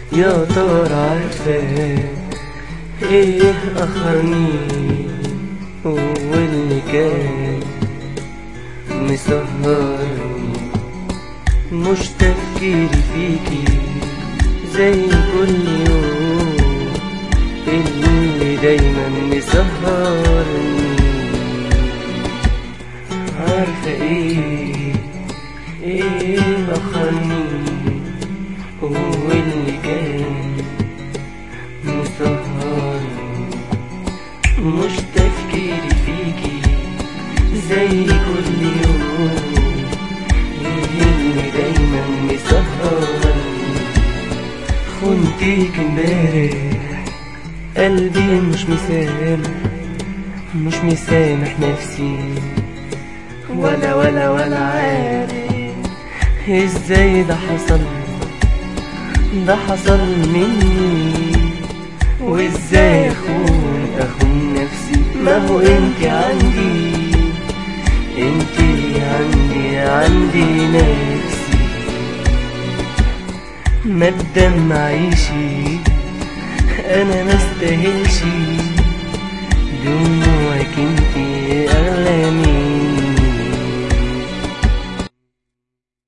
يا ترى عارفة ايه اخرني واللي كان مسهرني مش تفكيري فيكي زي كل يوم اللي دايما مسهرني عارفة ايه ايه اخرني هو اللي كان مسهرني مش تفكيري فيكي زي كل يوم اللي دايما مسهرني خنتيك امبارح قلبي مش مسامح مش مسامح نفسي ولا ولا ولا عارف ازاي ده حصل ده حصل مني وازاي اخون اخون نفسي ما هو انت عندي انت عندي عندي نفسي ما تدمعيشي انا ما استاهلش